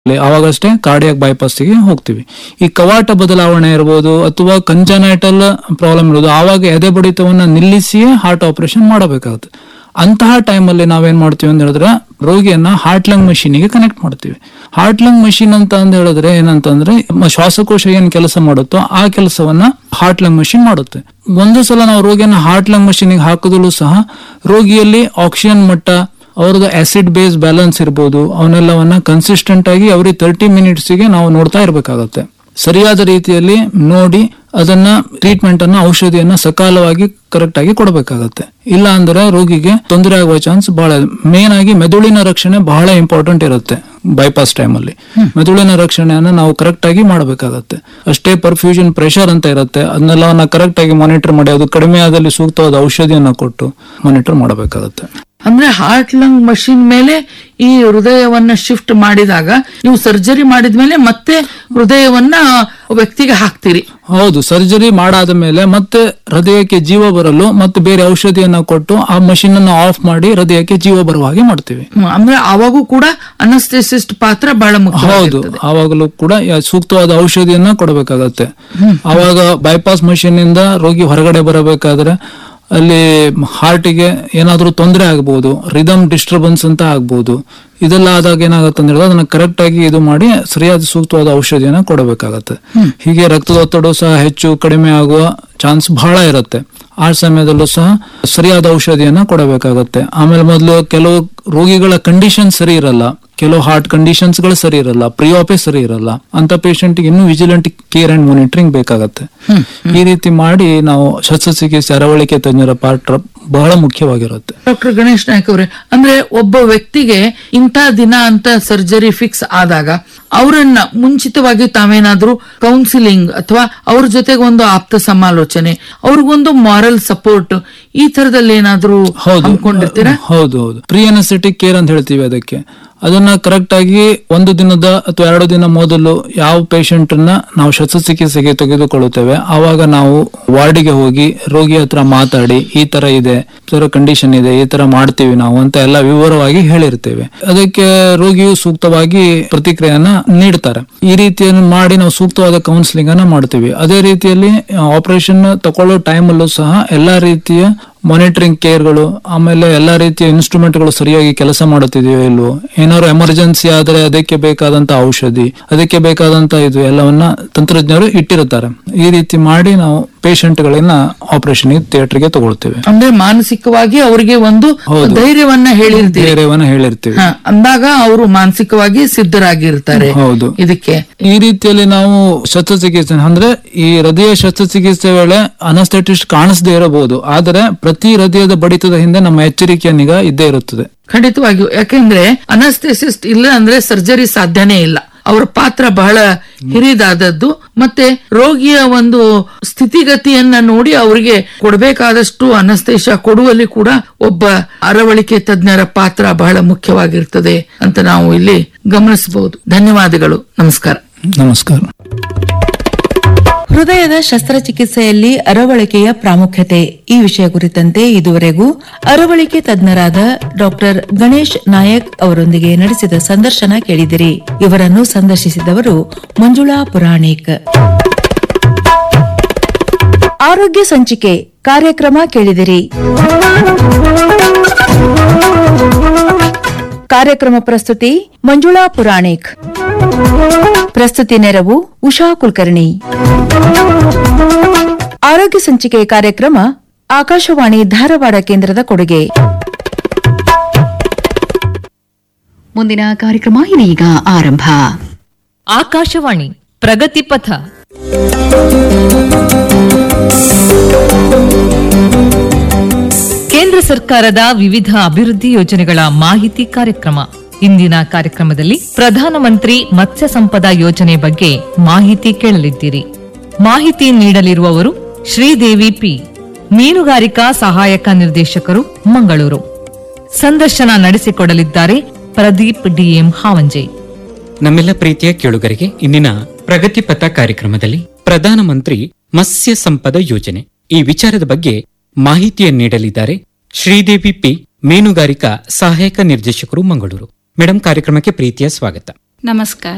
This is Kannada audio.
ಅವಾಗಷ್ಟೇ ಕಾರ್ಡಿಯಾಕ್ ಬೈಪಾಸ್ಗೆ ಹೋಗ್ತೀವಿ ಈ ಕವಾಟ ಬದಲಾವಣೆ ಇರ್ಬೋದು ಅಥವಾ ಕಂಜನೈಟಲ್ ಪ್ರಾಬ್ಲಮ್ ಇರೋದು ಆವಾಗ ಎದೆ ಬಡಿತವನ್ನ ನಿಲ್ಲಿಸಿಯೇ ಹಾರ್ಟ್ ಆಪರೇಷನ್ ಮಾಡಬೇಕಾಗುತ್ತೆ ಅಂತಹ ಟೈಮಲ್ಲಿ ನಾವೇನ್ ಮಾಡ್ತೀವಿ ಅಂತ ಹೇಳಿದ್ರೆ ರೋಗಿಯನ್ನ ಹಾರ್ಟ್ ಲಂಗ್ ಮಷೀನಿಗೆ ಕನೆಕ್ಟ್ ಮಾಡ್ತೀವಿ ಹಾರ್ಟ್ ಲಂಗ್ ಮಷೀನ್ ಅಂತ ಅಂದ್ ಹೇಳಿದ್ರೆ ಏನಂತಂದ್ರೆ ಮ- ಶ್ವಾಸಕೋಶ ಏನ್ ಕೆಲಸ ಮಾಡುತ್ತೋ ಆ ಕೆಲಸವನ್ನ ಹಾರ್ಟ್ ಲಂಗ್ ಮಷೀನ್ ಮಾಡುತ್ತೆ ಒಂದು ಸಲ ನಾವು ರೋಗಿಯನ್ನ ಹಾರ್ಟ್ ಲಂಗ್ ಮಷೀನಿಗೆ ಹಾಕಿದಲ್ಲೂ ಸಹ ರೋಗಿಯಲ್ಲಿ ಆಕ್ಸಿಜನ್ ಮಟ್ಟ ಅವ್ರದ್ದು ಆಸಿಡ್ ಬೇಸ್ ಬ್ಯಾಲೆನ್ಸ್ ಇರ್ಬೋದು ಅವನ್ನೆಲ್ಲವನ್ನ ಕನ್ಸಿಸ್ಟೆಂಟ್ ಆಗಿ ಅವ್ರಿಗೆ ತರ್ಟಿ ಗೆ ನಾವು ನೋಡ್ತಾ ಇರಬೇಕಾಗತ್ತೆ ಸರಿಯಾದ ರೀತಿಯಲ್ಲಿ ನೋಡಿ ಅದನ್ನ ಟ್ರೀಟ್ಮೆಂಟ್ ಅನ್ನ ಔಷಧಿಯನ್ನ ಸಕಾಲವಾಗಿ ಕರೆಕ್ಟ್ ಆಗಿ ಕೊಡಬೇಕಾಗತ್ತೆ ಇಲ್ಲ ಅಂದ್ರೆ ರೋಗಿಗೆ ತೊಂದರೆ ಆಗುವ ಚಾನ್ಸ್ ಬಹಳ ಮೇನ್ ಆಗಿ ಮೆದುಳಿನ ರಕ್ಷಣೆ ಬಹಳ ಇಂಪಾರ್ಟೆಂಟ್ ಇರುತ್ತೆ ಬೈಪಾಸ್ ಟೈಮ್ ಅಲ್ಲಿ ಮೆದುಳಿನ ರಕ್ಷಣೆಯನ್ನ ನಾವು ಕರೆಕ್ಟ್ ಆಗಿ ಮಾಡಬೇಕಾಗತ್ತೆ ಅಷ್ಟೇ ಪರ್ಫ್ಯೂಷನ್ ಪ್ರೆಷರ್ ಅಂತ ಇರುತ್ತೆ ಅದನ್ನೆಲ್ಲವನ್ನ ಕರೆಕ್ಟ್ ಆಗಿ ಮಾನಿಟರ್ ಮಾಡಿ ಅದು ಕಡಿಮೆ ಆದಲ್ಲಿ ಸೂಕ್ತವಾದ ಔಷಧಿಯನ್ನ ಕೊಟ್ಟು ಮಾನಿಟರ್ ಮಾಡಬೇಕಾಗತ್ತೆ ಅಂದ್ರೆ ಹಾರ್ಟ್ ಲಂಗ್ ಮಷಿನ್ ಮೇಲೆ ಈ ಹೃದಯವನ್ನ ಶಿಫ್ಟ್ ಮಾಡಿದಾಗ ನೀವು ಸರ್ಜರಿ ಮಾಡಿದ್ಮೇಲೆ ಮತ್ತೆ ಹೃದಯವನ್ನ ವ್ಯಕ್ತಿಗೆ ಹಾಕ್ತೀರಿ ಹೌದು ಸರ್ಜರಿ ಮಾಡಾದ ಮೇಲೆ ಮತ್ತೆ ಹೃದಯಕ್ಕೆ ಜೀವ ಬರಲು ಮತ್ತೆ ಬೇರೆ ಔಷಧಿಯನ್ನ ಕೊಟ್ಟು ಆ ಮಷಿನ್ ಅನ್ನು ಆಫ್ ಮಾಡಿ ಹೃದಯಕ್ಕೆ ಜೀವ ಬರುವ ಹಾಗೆ ಮಾಡ್ತೀವಿ ಹ್ಮ್, ಅಂದ್ರೆ ಅವಾಗೂ ಕೂಡ ಅನಸ್ಥೆಸಿಸ್ಟ್ ಪಾತ್ರ ಬಹಳ ಮುಖ್ಯ ಹೌದು ಆವಾಗಲೂ ಕೂಡ ಯ- ಸೂಕ್ತವಾದ ಔಷಧಿಯನ್ನ ಕೊಡಬೇಕಾಗತ್ತೆ ಅವಾಗ ಬೈಪಾಸ್ ಮಷೀನ್ ಇಂದ ರೋಗಿ ಹೊರಗಡೆ ಬರಬೇಕಾದ್ರೆ ಅಲ್ಲಿ ಹಾರ್ಟಿಗೆ ಏನಾದ್ರೂ ತೊಂದರೆ ಆಗ್ಬೋದು ರಿದಮ್ ಡಿಸ್ಟರ್ಬೆನ್ಸ್ ಅಂತ ಆಗ್ಬೋದು ಇದೆಲ್ಲ ಆದಾಗ ಏನಾಗುತ್ತೆ ಅಂತ ಹೇಳಿದ್ರೆ ಅದನ್ನ ಕರೆಕ್ಟ್ ಆಗಿ ಇದು ಮಾಡಿ ಸರಿಯಾದ ಸೂಕ್ತವಾದ ಔಷಧಿಯನ್ನ ಕೊಡಬೇಕಾಗತ್ತೆ ಹೀಗೆ ರಕ್ತದ ಒತ್ತಡ ಸಹ ಹೆಚ್ಚು ಕಡಿಮೆ ಆಗುವ ಚಾನ್ಸ್ ಬಹಳ ಇರುತ್ತೆ ಆ ಸಮಯದಲ್ಲೂ ಸಹ ಸರಿಯಾದ ಔಷಧಿಯನ್ನ ಕೊಡಬೇಕಾಗತ್ತೆ ಆಮೇಲೆ ಮೊದಲು ಕೆಲವು ರೋಗಿಗಳ ಕಂಡೀಷನ್ ಸರಿ ಇರಲ್ಲ ಕೆಲವು ಹಾರ್ಟ್ ಕಂಡೀಷನ್ಸ್ ಗಳು ಸರಿ ಇರಲ್ಲ ಪ್ರಿಯಾಪೆ ಸರಿ ಇರಲ್ಲ ಅಂತ ಪೇಷಂಟ್ ಇನ್ನೂ ವಿಜಿಲೆಂಟ್ ಕೇರ್ ಅಂಡ್ ಮಾನಿಟರಿಂಗ್ ಬೇಕಾಗತ್ತೆ ಈ ರೀತಿ ಮಾಡಿ ನಾವು ಶಸ್ತ್ರಚಿಕಿತ್ಸೆ ಅರವಳಿಕೆ ತಜ್ಞರ ಪಾತ್ರ ಬಹಳ ಮುಖ್ಯವಾಗಿರುತ್ತೆ ಡಾಕ್ಟರ್ ಗಣೇಶ್ ನಾಯಕ್ ಅವರೇ ಅಂದ್ರೆ ಒಬ್ಬ ವ್ಯಕ್ತಿಗೆ ಇಂಥ ದಿನ ಅಂತ ಸರ್ಜರಿ ಫಿಕ್ಸ್ ಆದಾಗ ಅವರನ್ನ ಮುಂಚಿತವಾಗಿ ತಾವೇನಾದ್ರೂ ಕೌನ್ಸಿಲಿಂಗ್ ಅಥವಾ ಅವ್ರ ಜೊತೆಗೆ ಒಂದು ಆಪ್ತ ಸಮಾಲೋಚನೆ ಅವ್ರಿಗೊಂದು ಮಾರಲ್ ಸಪೋರ್ಟ್ ಈ ತರದಲ್ಲಿ ಏನಾದ್ರೂ ಹೌದು ಹಮ್ಮಿಕೊಂಡಿರ್ತೀರಾ ಹೌದು ಹೌದು ಪ್ರೀ ಅನಸ್ಥೆಟಿಕ್ ಕೇರ್ ಅಂತ ಹೇಳ್ತೀವಿ ಅದಕ್ಕೆ ಅದನ್ನ ಕರೆಕ್ಟ್ ಆಗಿ ಒಂದು ದಿನದ ಅಥವಾ ಎರಡು ದಿನ ಮೊದಲು ಯಾವ ಪೇಷಂಟ್ ನ ನಾವು ಶಸ್ತ್ರಚಿಕಿತ್ಸೆಗೆ ತೆಗೆದುಕೊಳ್ಳುತ್ತೇವೆ ಆವಾಗ ನಾವು ವಾರ್ಡಿಗೆ ಹೋಗಿ ರೋಗಿ ಹತ್ರ ಮಾತಾಡಿ ಈ ತರ ಇದೆ ಈ ತರ ಕಂಡೀಷನ್ ಇದೆ ಈ ತರ ಮಾಡ್ತೀವಿ ನಾವು ಅಂತ ಎಲ್ಲ ವಿವರವಾಗಿ ಹೇಳಿರ್ತೇವೆ ಅದಕ್ಕೆ ರೋಗಿಯು ಸೂಕ್ತವಾಗಿ ಪ್ರತಿಕ್ರಿಯೆಯನ್ನ ನೀಡ್ತಾರೆ ಈ ರೀತಿಯನ್ನು ಮಾಡಿ ನಾವು ಸೂಕ್ತವಾದ ಕೌನ್ಸಿಲಿಂಗ್ ಅನ್ನ ಮಾಡ್ತೀವಿ ಅದೇ ರೀತಿಯಲ್ಲಿ ಆಪರೇಷನ್ ತಗೊಳ್ಳೋ ಟೈಮಲ್ಲೂ ಸಹ ಎಲ್ಲಾ ರೀತಿಯ ಮಾನಿಟರಿಂಗ್ ಕೇರ್ಗಳು ಆಮೇಲೆ ಎಲ್ಲಾ ರೀತಿಯ ಇನ್ಸ್ಟ್ರೂಮೆಂಟ್ಗಳು ಸರಿಯಾಗಿ ಕೆಲಸ ಮಾಡುತ್ತಿದೆಯೋ ಇಲ್ವೋ ಏನಾದ್ರು ಎಮರ್ಜೆನ್ಸಿ ಆದ್ರೆ ಅದಕ್ಕೆ ಬೇಕಾದಂತ ಔಷಧಿ ಅದಕ್ಕೆ ಬೇಕಾದಂತ ಇದು ಎಲ್ಲವನ್ನ ತಂತ್ರಜ್ಞರು ಇಟ್ಟಿರುತ್ತಾರೆ ಈ ರೀತಿ ಮಾಡಿ ನಾವು ಪೇಷಂಟ್ಗಳನ್ನ ಆಪರೇಷನ್ ಥಿಯೇಟರ್ಗೆ ತಗೊಳ್ತೇವೆ ಅಂದ್ರೆ ಮಾನಸಿಕವಾಗಿ ಅವರಿಗೆ ಒಂದು ಹೌದು. ಧೈರ್ಯವನ್ನ ಹೇಳಿರ್ತೀರಿ ಧೈರ್ಯವನ್ನ ಹೇಳಿರ್ತೀವಿ ಹ, ಅಂದಾಗ ಅವರು ಮಾನಸಿಕವಾಗಿ ಸಿದ್ಧರಾಗಿರ್ತಾರೆ ಹೌದು ಇದಕ್ಕೆ ಈ ರೀತಿಯಲ್ಲಿ ನಾವು ಶಸ್ತ್ರಚಿಕಿತ್ಸೆ ಅಂದ್ರೆ ಈ ಹೃದಯ ಶಸ್ತ್ರಚಿಕಿತ್ಸೆ ವೇಳೆ ಅನಸ್ಥೆಟಿಸ್ಟ್ ಕಾಣಿಸದೇ ಇರಬಹುದು ಆದರೆ ಪ್ರತಿ ಹೃದಯದ ಬಡಿತದ ಹಿಂದೆ ನಮ್ಮ ಎಚ್ಚರಿಕೆಯ ನಿಗಾ ಇದ್ದೇ ಇರುತ್ತದೆ ಖಂಡಿತವಾಗಿಯೂ ಯಾಕೆಂದ್ರೆ ಅನಸ್ಥೆಸಿಸ್ಟ್ ಇಲ್ಲ ಅಂದ್ರೆ ಸರ್ಜರಿ ಸಾಧ್ಯನೇ ಇಲ್ಲ ಅವರ ಪಾತ್ರ ಬಹಳ ಹಿರಿದಾದದ್ದು ಮತ್ತೆ ರೋಗಿಯ ಒಂದು ಸ್ಥಿತಿಗತಿಯನ್ನ ನೋಡಿ ಅವರಿಗೆ ಕೊಡಬೇಕಾದಷ್ಟು ಅನಸ್ತೇಶ ಕೊಡುವಲ್ಲಿ ಕೂಡ ಒಬ್ಬ ಅರವಳಿಕೆ ತಜ್ಞರ ಪಾತ್ರ ಬಹಳ ಮುಖ್ಯವಾಗಿರ್ತದೆ ಅಂತ ನಾವು ಇಲ್ಲಿ ಗಮನಿಸಬಹುದು ಧನ್ಯವಾದಗಳು ನಮಸ್ಕಾರ ನಮಸ್ಕಾರ ಹೃದಯದ ಶಸ್ತ್ರಚಿಕಿತ್ಸೆಯಲ್ಲಿ ಅರವಳಿಕೆಯ ಪ್ರಾಮುಖ್ಯತೆ ಈ ವಿಷಯ ಕುರಿತಂತೆ ಇದುವರೆಗೂ ಅರವಳಿಕೆ ತಜ್ಞರಾದ ಡಾಕ್ಟರ್ ಗಣೇಶ್ ನಾಯಕ್ ಅವರೊಂದಿಗೆ ನಡೆಸಿದ ಸಂದರ್ಶನ ಕೇಳಿದಿರಿ ಇವರನ್ನು ಸಂದರ್ಶಿಸಿದವರು ಮಂಜುಳಾ ಪುರಾಣಿಕ್ ಆರೋಗ್ಯ ಸಂಚಿಕೆ ಕಾರ್ಯಕ್ರಮ ಕೇಳಿದಿರಿ ಕಾರ್ಯಕ್ರಮ ಪ್ರಸ್ತುತಿ ಮಂಜುಳಾ ಪುರಾಣಿಕ್ ಪ್ರಸ್ತುತಿ ನೆರವು ಉಷಾ ಕುಲಕರ್ಣಿ ಆರೋಗ್ಯ ಸಂಚಿಕೆ ಕಾರ್ಯಕ್ರಮ ಆಕಾಶವಾಣಿ ಧಾರವಾಡ ಕೇಂದ್ರದ ಕೊಡುಗೆ ಮುಂದಿನ ಕಾರ್ಯಕ್ರಮ ಇದೀಗ ಆರಂಭ ಆಕಾಶವಾಣಿ ಪ್ರಗತಿ ಪಥ ಕೇಂದ್ರ ಸರ್ಕಾರದ ವಿವಿಧ ಅಭಿವೃದ್ಧಿ ಯೋಜನೆಗಳ ಮಾಹಿತಿ ಕಾರ್ಯಕ್ರಮ ಇಂದಿನ ಕಾರ್ಯಕ್ರಮದಲ್ಲಿ ಪ್ರಧಾನಮಂತ್ರಿ ಮತ್ಸ್ಯ ಸಂಪದ ಯೋಜನೆ ಬಗ್ಗೆ ಮಾಹಿತಿ ಕೇಳಲಿದ್ದೀರಿ ಮಾಹಿತಿ ನೀಡಲಿರುವವರು ಶ್ರೀದೇವಿ ಪಿ ಮೀನುಗಾರಿಕಾ ಸಹಾಯಕ ನಿರ್ದೇಶಕರು ಮಂಗಳೂರು ಸಂದರ್ಶನ ನಡೆಸಿಕೊಡಲಿದ್ದಾರೆ ಪ್ರದೀಪ್ ಡಿಎಂ ಹಾವಂಜೆ ನಮ್ಮೆಲ್ಲ ಪ್ರೀತಿಯ ಕೇಳುಗರಿಗೆ ಇಂದಿನ ಪ್ರಗತಿ ಪಥ ಕಾರ್ಯಕ್ರಮದಲ್ಲಿ ಪ್ರಧಾನಮಂತ್ರಿ ಮತ್ಸ್ಯ ಸಂಪದ ಯೋಜನೆ ಈ ವಿಚಾರದ ಬಗ್ಗೆ ಮಾಹಿತಿಯನ್ನು ನೀಡಲಿದ್ದಾರೆ ಶ್ರೀದೇವಿ ಪಿ ಮೀನುಗಾರಿಕಾ ಸಹಾಯಕ ನಿರ್ದೇಶಕರು ಮಂಗಳೂರು ಮೇಡಮ್ ಕಾರ್ಯಕ್ರಮಕ್ಕೆ ಪ್ರೀತಿಯ ಸ್ವಾಗತ ನಮಸ್ಕಾರ